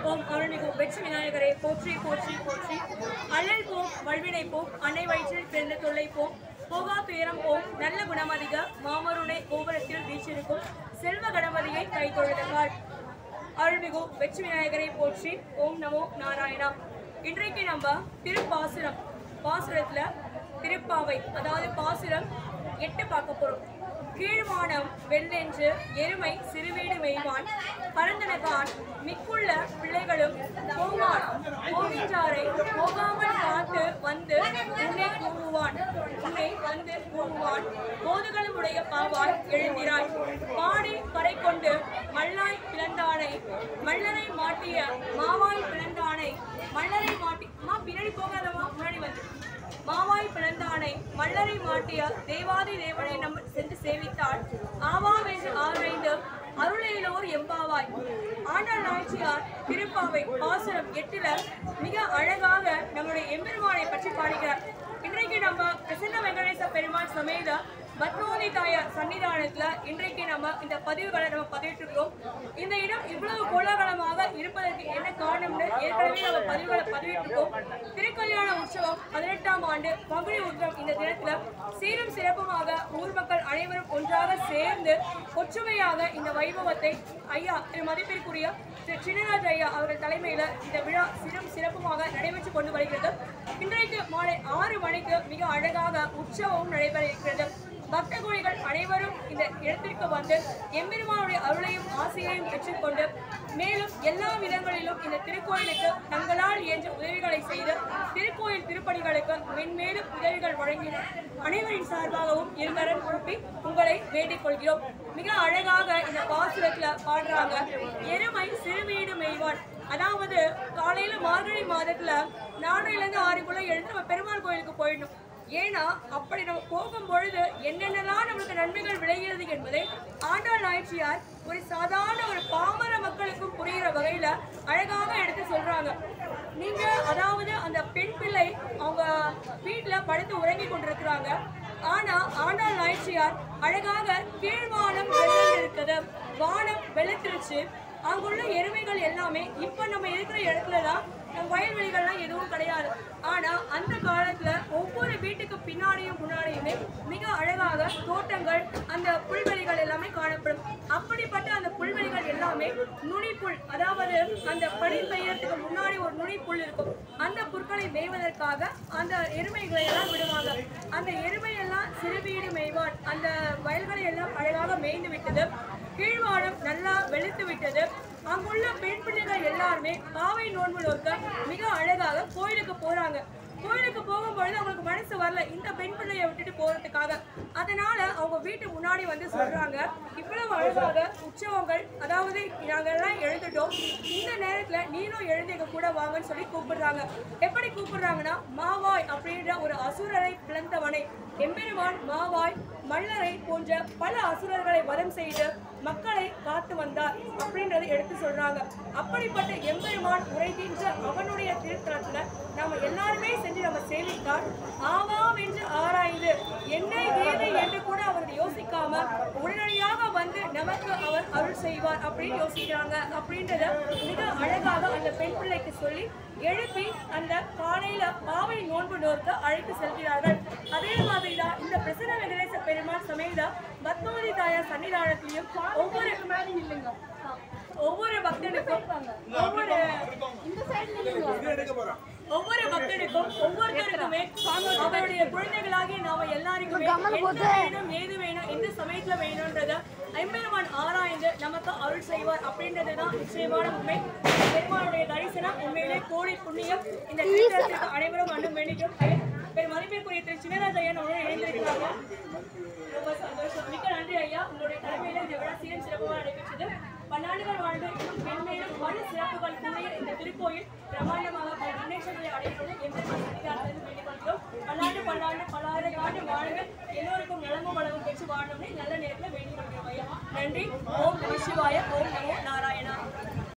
ஓம் அருள்மிகு வெற்றி விநாயகரை போற்றி போற்றி போற்றி அழல் போம் வல்வினை போம் அன்னை வயிற்றில் பிறந்த தொல்லை போம் போகா துயரம் போம் நல்ல குணமதிக மாமருணை கோபுரத்தில் வீச்சிருக்கும் செல்வ கணபதியை கை தொழுதகால் அருள்மிகு வெற்றி விநாயகரை போற்றி ஓம் நமோ நாராயணா இன்றைக்கு நம்ம திருப்பாசுரம் பாசுரத்துல திருப்பாவை அதாவது பாசுரம் எட்டு பார்க்க போறோம் கீழ்வானம் வெள்ளென்று எருமை சிறுவீடு மெய்வான் பரந்தனகான் மிக்குள்ள பிள்ளைகளும் போவான் போகின்றாரை போகாமல் காத்து வந்து உன்னை கூவுவான் உன்னை வந்து கூவுவான் போதுகளும் உடைய பாவாய் எழுந்திராய் பாடி பறை கொண்டு மல்லாய் பிளந்தானை மல்லரை மாட்டிய மாவாய் பிளந்தானை மல்லரை மாட்டி அம்மா பின்னாடி போகாதம்மா முன்னாடி வந்து மாவாய் பிளந்தானை மல்லரை மாட்டிய தேவாதி தேவனை நம் சென்று சேவித்தாள் ஆவாவென்று ஆராய்ந்து அருளையிலோர் எம்பாவாய் ஆண்டாள் நாய்ச்சியார் திருப்பாவை பாசுரம் எட்டுல மிக அழகாக நம்முடைய எம்பெருமானை பற்றி பாடுகிறார் இன்றைக்கு நம்ம பிரசன்ன வெங்கடேச பெருமாள் சமேத பத்மாவதி தாயார் சன்னிதானத்துல இன்றைக்கு நம்ம இந்த பதிவுகளை நம்ம பதிவிட்டிருக்கிறோம் இந்த இடம் இவ்வளவு கோலாகலமாக இருப்பதற்கு என்ன காரணம்னு ஏற்கனவே நம்ம பதிவுகளை பதிவிட்டிருக்கோம் திருக்கல்யாண உற்சவம் பதினெட்டாம் ஆண்டு பங்குனி உற்சவம் இந்த தினத்துல சீரும் சிறப்புமாக ஊர் மக்கள் அனைவரும் ஒன்றாக சேர்ந்து ஒற்றுமையாக இந்த வைபவத்தை ஐயா திரு மதிப்பிற்குரிய திரு சின்னராஜ் ஐயா அவர்கள் தலைமையில இந்த விழா சிறும் சிறப்புமாக நடைபெற்று கொண்டு வருகிறது இன்றைக்கு மாலை ஆறு மணிக்கு மிக அழகாக உற்சவமும் நடைபெற இருக்கிறது பக்த கோடிகள் அனைவரும் இந்த இடத்திற்கு வந்து எம்பெருமானுடைய அருளையும் ஆசையையும் பெற்றுக்கொண்டு மேலும் எல்லா விதங்களிலும் இந்த திருக்கோயிலுக்கு தங்களால் இயன்ற உதவிகளை செய்து திருக்கோயில் திருப்பணிகளுக்கு மென்மேலும் உதவிகள் வழங்கின அனைவரின் சார்பாகவும் இருவரும் கூப்பி உங்களை வேண்டிக் கொள்கிறோம் மிக அழகாக இந்த பாசுரத்துல பாடுறாங்க எருமை சிறுவீடு மெய்வான் அதாவது காலையில மார்கழி மாதத்துல நான்குல இருந்து ஆறுக்குள்ள எழுந்து நம்ம பெருமாள் கோயிலுக்கு போயிடணும் ஏன்னா அப்படி நம்ம போகும் பொழுது என்னென்னலாம் நம்மளுக்கு நன்மைகள் விளைகிறது என்பதை ஆண்டாள் நாய்ச்சியார் ஒரு சாதாரண ஒரு பாமர மக்களுக்கும் புரிகிற வகையில அழகாக எடுத்து சொல்றாங்க நீங்க அதாவது அந்த பெண் பிள்ளை அவங்க வீட்டுல படுத்து உறங்கி கொண்டிருக்கிறாங்க ஆனா ஆண்டாள் நாய்ச்சியார் அழகாக கீழ்வானம் வெள்ளம் இருக்குது வானம் வெளுத்துருச்சு அங்குள்ள எருமைகள் எல்லாமே இப்ப நம்ம இருக்கிற இடத்துல தான் நம்ம வயல்வெளிகள்லாம் எதுவும் கிடையாது ஆனா அந்த காலத்துல ஒவ்வொரு வீட்டுக்கு பின்னாடியும் முன்னாடியுமே மிக அழகாக தோட்டங்கள் அந்த புல்வெளிகள் எல்லாமே காணப்படும் அப்படிப்பட்ட அந்த புல்வெளிகள் எல்லாமே நுனிப்புல் அதாவது அந்த படி பெய்யறதுக்கு முன்னாடி ஒரு நுனிப்புல் இருக்கும் அந்த புற்களை மேய்வதற்காக அந்த எருமைகளை எல்லாம் விடுவாங்க அந்த எருமை எல்லாம் சிறுவீடு மேய்வான் அந்த வயல்களை எல்லாம் அழகாக மேய்ந்து விட்டது கீழ்வானம் நல்லா வெளுத்து விட்டது அங்குள்ள பெண் பிள்ளைகள் எல்லாருமே பாவை நோன்பு நோக்க மிக அழகாக கோயிலுக்கு போறாங்க கோயிலுக்கு போகும்பொழுது அவங்களுக்கு மனசு வரல இந்த பெண் பிள்ளையை விட்டுட்டு போறதுக்காக அதனால அவங்க வீட்டு முன்னாடி வந்து சொல்றாங்க இவ்வளவு அழகாக உற்சவங்கள் அதாவது நாங்க எல்லாம் எழுந்துட்டோம் இந்த நேரத்துல நீனும் எழுந்து எங்க கூட வாங்கன்னு சொல்லி கூப்பிடுறாங்க எப்படி கூப்பிடுறாங்கன்னா மாவாய் அப்படின்ற ஒரு அசுரரை பிளந்தவனை எம்பெருமான் மாவாய் மல்லரை போன்ற பல அசுரர்களை வதம் செய்து மக்களை காத்து வந்தார் அப்படின்றதை எடுத்து சொல்றாங்க அப்படிப்பட்ட எம்பெருமான் உரைகின்ற அவனுடைய திருத்தலத்துல நாம எல்லாருமே சென்று நம்ம சேவித்தால் ஆவாம் என்று ஆராய்ந்து என்ன ஏது என்று கூட அவர்கள் யோசிக்காம உடனடியாக வந்து நமக்கு அவர் அருள் செய்வார் அப்படின்னு யோசிக்கிறாங்க அப்படின்றத மிக அழகாக அந்த பெண் பிள்ளைக்கு சொல்லி எழுப்பி அந்த காலையில பாவை நோன்பு நோக்க அழைத்து செல்கிறார்கள் அதே மாதிரிதான் இந்த பிரசன்ன வெங்கடேச பெருமாள் சமேத பத்மாவதி தாயார் சன்னிதானத்திலையும் ஒவ்வொரு ஒவ்வொரு பக்தனுக்கும் ஒவ்வொரு ஒவ்வொரு பக்தனுக்கும் ஒவ்வொருத்தருக்குமே அவருடைய குழந்தைகளாகிய நாம எல்லாருக்குமே என்ன வேணும் ஏது வேணும் எந்த சமயத்துல வேணும்ன்றத ஐம்பெருமான் ஆராய்ந்து நமக்கு அருள் செய்வார் அப்படின்றதுதான் நிச்சயமான உண்மை பெருமானுடைய தரிசனம் உண்மையிலே கோடி புண்ணியம் இந்த திருத்தலத்திற்கு அனைவரும் அண்ணும் வேண்டிக்கும் பெரும் மதிப்பிற்குரிய திரு சின்னராஜ் ஐயா நம்மளோட இணைந்திருக்கிறாங்க ரொம்ப சந்தோஷம் மிக்க நன்றி ஐயா உங்களுடைய தலைமையில இந்த விழா சீரம் சிறப்பாக நடைபெற்றது பன்னாண்டுகள் வாழ்ந்து இன்னும் மென்மேலும் பல சிறப்புகள் கூடிய இந்த திருக்கோயில் பிரமாண்டமாக பல முன்னேற்றங்களை அடையணும் என்று சன்னிதானத்தில் வேண்டிக் கொள்கிறோம் பல்லாண்டு பல்லாண்டு பல்லாயிரம் ஆண்டு வாழ்க எல்லோருக்கும் நலமும் வளமும் பெற்று வாழணும்னு நல்ல நேரத்தில் வேண்டிக் கொள்கிறோம் ஐயா நன்றி ஓம் நம சிவாய ஓம் நமோ